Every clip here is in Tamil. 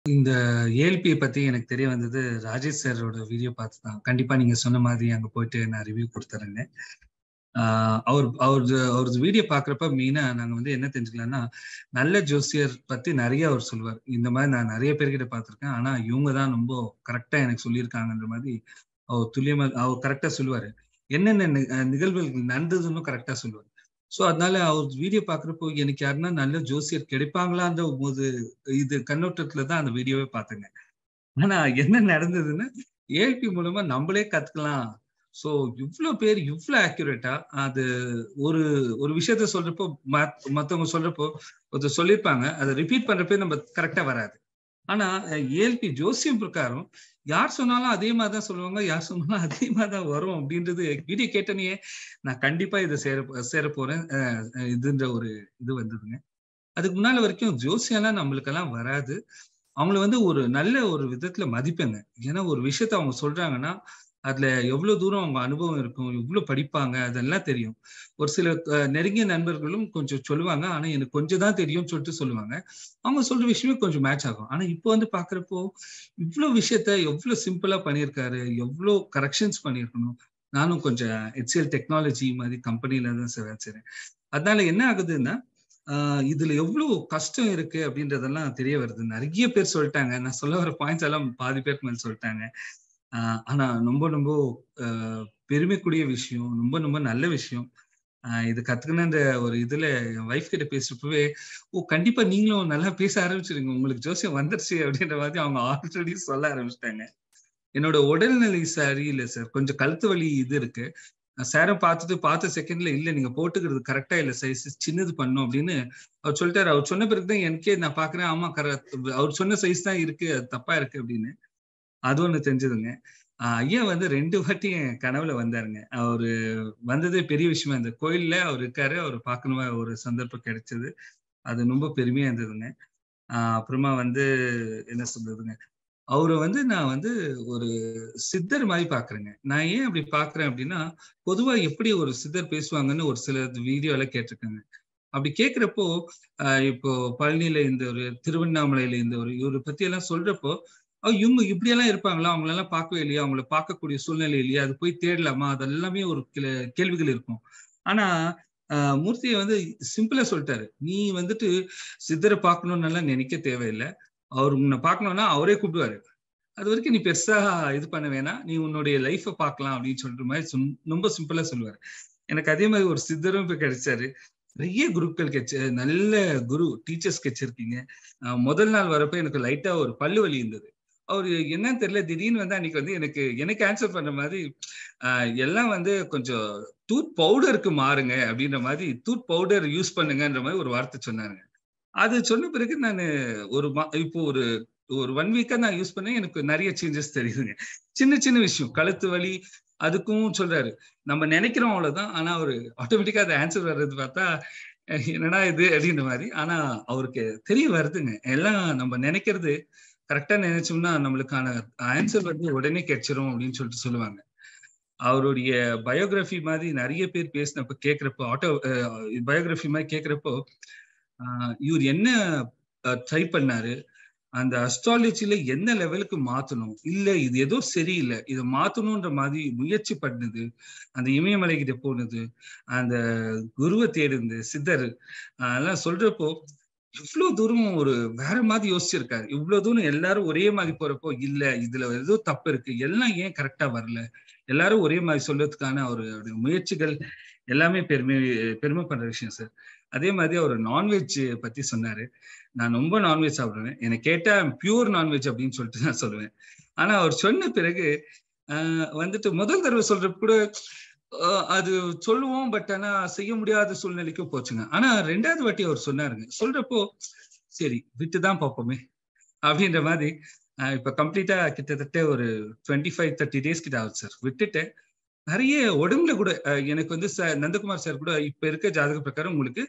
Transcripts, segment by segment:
இந்த ஏஎல்பியை பத்தி எனக்கு தெரிய வந்தது ராஜேஷ் சாரோட வீடியோ பார்த்து தான் கண்டிப்பா நீங்க சொன்ன மாதிரி அங்க போயிட்டு நான் ரிவ்யூ கொடுத்துறேங்க அவர் அவரது அவரது வீடியோ பாக்குறப்ப மெயினா நாங்க வந்து என்ன தெரிஞ்சுக்கலாம்னா நல்ல ஜோசியர் பத்தி நிறைய அவர் சொல்லுவார் இந்த மாதிரி நான் நிறைய பேர்கிட்ட பார்த்திருக்கேன் ஆனா இவங்க தான் ரொம்ப கரெக்டா எனக்கு சொல்லியிருக்காங்கன்ற மாதிரி அவர் துல்லியமா அவர் கரெக்டா சொல்லுவாரு என்னென்ன நிகழ்வுகள் நடந்ததுன்னு கரெக்டா சொல்லுவார் ஸோ அதனால அவர் வீடியோ பாக்குறப்போ எனக்கு யாருன்னா நல்ல ஜோசியர் கிடைப்பாங்களான்ற போது இது கண்ணோட்டத்துல தான் அந்த வீடியோவே பார்த்தேங்க ஆனா என்ன நடந்ததுன்னா ஏஎல்பி மூலமா நம்மளே கத்துக்கலாம் ஸோ இவ்வளவு பேர் இவ்வளவு ஆக்யூரேட்டா அது ஒரு ஒரு விஷயத்த சொல்றப்போ மத்தவங்க சொல்றப்போ ஒருத்தர் சொல்லியிருப்பாங்க அதை ரிப்பீட் பண்றப்ப நம்ம கரெக்டா வராது ஆனா ஏஎல்பி ஜோசியம் பிரகாரம் யார் சொன்னாலும் அதே மாதிரி தான் சொல்லுவாங்க யார் சொன்னாலும் அதே மாதிரி தான் வரும் அப்படின்றது வீடியோ கேட்டனே நான் கண்டிப்பா இதை சேர சேர போறேன் இதுன்ற ஒரு இது வந்ததுங்க அதுக்கு முன்னால வரைக்கும் ஜோசியம்லாம் நம்மளுக்கெல்லாம் வராது அவங்கள வந்து ஒரு நல்ல ஒரு விதத்துல மதிப்பேங்க ஏன்னா ஒரு விஷயத்த அவங்க சொல்றாங்கன்னா அதுல எவ்வளவு தூரம் அவங்க அனுபவம் இருக்கும் எவ்வளவு படிப்பாங்க அதெல்லாம் தெரியும் ஒரு சில நெருங்கிய நண்பர்களும் கொஞ்சம் சொல்லுவாங்க ஆனா எனக்கு கொஞ்சம் தான் தெரியும்னு சொல்லிட்டு சொல்லுவாங்க அவங்க சொல்ற விஷயமே கொஞ்சம் மேட்ச் ஆகும் ஆனா இப்போ வந்து பாக்குறப்போ இவ்வளவு விஷயத்த எவ்வளவு சிம்பிளா பண்ணியிருக்காரு எவ்வளவு கரெக்ஷன்ஸ் பண்ணியிருக்கணும் நானும் கொஞ்சம் ஹெச்எல் டெக்னாலஜி மாதிரி கம்பெனில தான் சேவை செய்றேன் அதனால என்ன ஆகுதுன்னா ஆஹ் இதுல எவ்வளவு கஷ்டம் இருக்கு அப்படின்றதெல்லாம் தெரிய வருது நிறைய பேர் சொல்லிட்டாங்க நான் சொல்ல வர பாயிண்ட்ஸ் எல்லாம் பாதி பேருக்கு மேல சொல்லிட்டாங்க ஆஹ் ஆனா ரொம்ப ரொம்ப பெருமைக்குரிய விஷயம் ரொம்ப ரொம்ப நல்ல விஷயம் ஆஹ் இது கத்துக்கணுன்ற ஒரு இதுல என் ஒய்ஃப் கிட்ட பேசுறப்பவே ஓ கண்டிப்பா நீங்களும் நல்லா பேச ஆரம்பிச்சிருங்க உங்களுக்கு ஜோசியம் வந்துருச்சு அப்படின்ற மாதிரி அவங்க ஆல்ரெடி சொல்ல ஆரம்பிச்சிட்டாங்க என்னோட உடல்நிலை சரியில்லை சார் கொஞ்சம் கழுத்து வலி இது இருக்கு சேரம் பார்த்துட்டு பார்த்த செகண்ட்ல இல்ல நீங்க போட்டுக்கிறது கரெக்டா இல்ல சைஸ் சின்னது பண்ணும் அப்படின்னு அவர் சொல்லிட்டாரு அவர் சொன்ன பிறகுதான் எனக்கே நான் பாக்குறேன் ஆமா கரெக்ட் அவர் சொன்ன சைஸ் தான் இருக்கு அது தப்பா இருக்கு அப்படின்னு அது ஒண்ணு தெரிஞ்சதுங்க ஐயா வந்து ரெண்டு வாட்டி என் கனவுல வந்தாருங்க அவரு வந்ததே பெரிய விஷயமா இருந்தது கோயில்ல அவர் இருக்காரு அவர் பார்க்கணுமா ஒரு சந்தர்ப்பம் கிடைச்சது அது ரொம்ப பெருமையா இருந்ததுங்க ஆஹ் அப்புறமா வந்து என்ன சொல்றதுங்க அவரை வந்து நான் வந்து ஒரு சித்தர் மாதிரி பாக்குறேங்க நான் ஏன் அப்படி பாக்குறேன் அப்படின்னா பொதுவா எப்படி ஒரு சித்தர் பேசுவாங்கன்னு ஒரு சில வீடியோல கேட்டிருக்காங்க அப்படி கேட்கிறப்போ இப்போ பழனியில இந்த ஒரு திருவண்ணாமலையில இந்த ஒரு இவரை பத்தி எல்லாம் சொல்றப்போ இவங்க இப்படியெல்லாம் இருப்பாங்களா அவங்களெல்லாம் பார்க்கவே இல்லையா அவங்கள பார்க்கக்கூடிய சூழ்நிலை இல்லையா அது போய் தேடலாமா அதெல்லாமே ஒரு கேள்விகள் இருக்கும் ஆனா மூர்த்தியை வந்து சிம்பிளா சொல்லிட்டாரு நீ வந்துட்டு சித்தரை பார்க்கணும்னு எல்லாம் நினைக்க தேவையில்லை அவர் உன்னை பார்க்கணும்னா அவரே கூப்பிடுவாரு அது வரைக்கும் நீ பெருசா இது பண்ண வேணாம் நீ உன்னுடைய லைஃபை பார்க்கலாம் அப்படின்னு சொல்ற மாதிரி ரொம்ப சிம்பிளா சொல்லுவாரு எனக்கு அதே மாதிரி ஒரு சித்தரும் இப்ப கிடைச்சாரு நிறைய குருக்கள் கெச்சு நல்ல குரு டீச்சர்ஸ் கெச்சிருக்கீங்க முதல் நாள் வரப்ப எனக்கு லைட்டா ஒரு பல்லு வலி இருந்தது அவர் என்னன்னு தெரியல திடீர்னு வந்து அன்னைக்கு வந்து எனக்கு எனக்கு ஆன்சர் பண்ற மாதிரி எல்லாம் வந்து கொஞ்சம் டூத் பவுடருக்கு மாறுங்க அப்படின்ற மாதிரி டூத் பவுடர் யூஸ் பண்ணுங்கன்ற மாதிரி ஒரு வார்த்தை சொன்னாங்க அது சொன்ன பிறகு நான் ஒரு இப்போ ஒரு ஒரு ஒன் வீக்கா நான் யூஸ் பண்ணேன் எனக்கு நிறைய சேஞ்சஸ் தெரியுதுங்க சின்ன சின்ன விஷயம் கழுத்து வலி அதுக்கும் சொல்றாரு நம்ம நினைக்கிறோம் அவ்வளவுதான் ஆனா அவரு ஆட்டோமேட்டிக்கா அது ஆன்சர் வர்றது பார்த்தா என்னடா இது அப்படின்ற மாதிரி ஆனா அவருக்கு தெரிய வருதுங்க எல்லாம் நம்ம நினைக்கிறது கரெக்டா நினைச்சோம்னா நம்மளுக்கான ஆன்சர் வந்து உடனே கிடைச்சிரும் அப்படின்னு சொல்லிட்டு சொல்லுவாங்க அவருடைய பயோகிராஃபி மாதிரி நிறைய பேர் பேசினப்ப கேட்கிறப்போ ஆட்டோ பயோகிராஃபி மாதிரி கேட்கிறப்போ இவர் என்ன ட்ரை பண்ணாரு அந்த அஸ்ட்ராலஜில என்ன லெவலுக்கு மாத்தணும் இல்ல இது ஏதோ சரியில்லை இதை மாத்தணும்ன்ற மாதிரி முயற்சி பண்ணது அந்த இமயமலை கிட்ட போனது அந்த குருவை தேடுந்து சித்தர் அதெல்லாம் சொல்றப்போ இவ்வளவு தூரம் ஒரு வேற மாதிரி யோசிச்சிருக்காரு இவ்வளவு தூரம் எல்லாரும் ஒரே மாதிரி போறப்போ இல்ல இதுல ஏதோ தப்பு இருக்கு எல்லாம் ஏன் கரெக்டா வரல எல்லாரும் ஒரே மாதிரி சொல்றதுக்கான அவருடைய முயற்சிகள் எல்லாமே பெருமை பெருமை பண்ற விஷயம் சார் அதே மாதிரி அவர் நான்வெஜ் பத்தி சொன்னாரு நான் ரொம்ப நான்வெஜ் சாப்பிடுவேன் எனக்கு கேட்டா பியூர் நான்வெஜ் அப்படின்னு சொல்லிட்டு நான் சொல்லுவேன் ஆனா அவர் சொன்ன பிறகு வந்துட்டு முதல் தடவை சொல்றப்ப கூட அது சொல்லுவோம் பட் ஆனா செய்ய முடியாத சூழ்நிலைக்கும் போச்சுங்க ஆனா ரெண்டாவது வாட்டி அவர் சொன்னாருங்க சொல்றப்போ சரி விட்டுதான் பார்ப்போமே அப்படின்ற மாதிரி இப்ப கம்ப்ளீட்டா கிட்டத்தட்ட ஒரு டுவெண்ட்டி ஃபைவ் தேர்ட்டி டேஸ் கிட்ட ஆகுது சார் விட்டுட்டேன் நிறைய உடம்புல கூட எனக்கு வந்து நந்தகுமார் சார் கூட இப்ப இருக்க ஜாதக பிரகாரம் உங்களுக்கு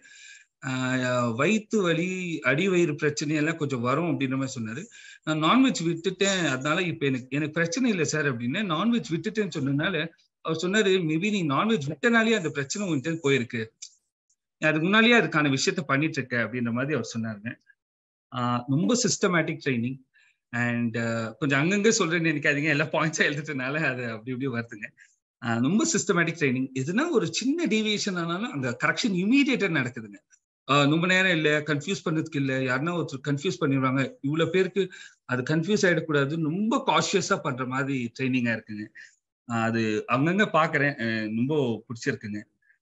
வயிற்று வலி அடி வயிறு பிரச்சனை எல்லாம் கொஞ்சம் வரும் அப்படின்ற மாதிரி சொன்னாரு நான் நான்வெஜ் விட்டுட்டேன் அதனால இப்ப எனக்கு எனக்கு பிரச்சனை இல்லை சார் அப்படின்னு நான்வெஜ் விட்டுட்டேன்னு சொன்னதுனால அவர் சொன்னாரு மேபி நீ நான்வெஜ் விட்டனாலே அந்த பிரச்சனை உன்கிட்ட போயிருக்கு அதுக்கு முன்னாலேயே அதுக்கான விஷயத்த பண்ணிட்டு இருக்க அப்படின்ற மாதிரி அவர் சொன்னாருங்க ரொம்ப சிஸ்டமேட்டிக் ட்ரைனிங் அண்ட் கொஞ்சம் அங்கங்க சொல்றேன்னு நினைக்காதீங்க எல்லா பாயிண்ட்ஸா எழுதிட்டனால அது அப்படி இப்படி வருதுங்க ரொம்ப சிஸ்டமேட்டிக் ட்ரைனிங் எதுனா ஒரு சின்ன டீவியேஷன் ஆனாலும் அந்த கரெக்ஷன் இமீடியட்டா நடக்குதுங்க ரொம்ப நேரம் இல்ல கன்ஃபியூஸ் பண்ணதுக்கு இல்ல யாருன்னா ஒருத்தர் கன்ஃபியூஸ் பண்ணிடுவாங்க இவ்வளவு பேருக்கு அது கன்ஃபியூஸ் ஆயிடக்கூடாது ரொம்ப காஷியஸா பண்ற மாதிரி ட்ரைனிங்கா இருக்குங்க அது அங்கங்க பாக்குறேன் ரொம்ப பிடிச்சிருக்குங்க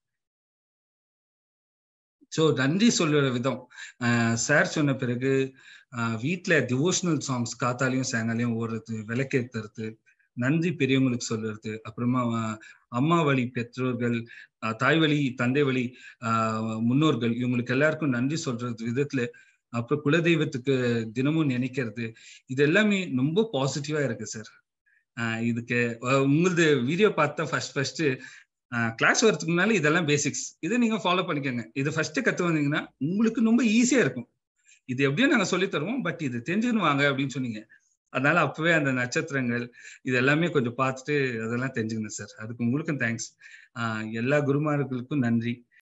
ஸோ நன்றி சொல்லுற விதம் சார் சொன்ன பிறகு வீட்டில் டிவோஷனல் சாங்ஸ் காத்தாலையும் சாயங்காலையும் ஓடுறது விளக்கேற்றுறது நன்றி பெரியவங்களுக்கு சொல்றது அப்புறமா அம்மா வழி பெற்றோர்கள் தாய் வழி தந்தை வழி முன்னோர்கள் இவங்களுக்கு எல்லாருக்கும் நன்றி சொல்றது விதத்துல அப்புறம் குலதெய்வத்துக்கு தினமும் நினைக்கிறது இது எல்லாமே ரொம்ப பாசிட்டிவா இருக்கு சார் இதுக்கு உங்களது வீடியோ பார்த்தா ஃபர்ஸ்ட் ஃபர்ஸ்ட் கிளாஸ் வரதுக்கு முன்னால இதெல்லாம் பேசிக்ஸ் இதை நீங்க ஃபாலோ பண்ணிக்கோங்க இது ஃபர்ஸ்ட் கத்து வந்தீங்கன்னா உங்களுக்கு ரொம்ப ஈஸியா இருக்கும் இது எப்படியும் நாங்க சொல்லி தருவோம் பட் இது தெரிஞ்சுக்கணும் வாங்க அப்படின்னு சொன்னீங்க அதனால அப்பவே அந்த நட்சத்திரங்கள் இது எல்லாமே கொஞ்சம் பார்த்துட்டு அதெல்லாம் தெரிஞ்சுக்கணும் சார் அதுக்கு உங்களுக்கும் தேங்க்ஸ் எல்லா குருமார்களுக்கும் நன்றி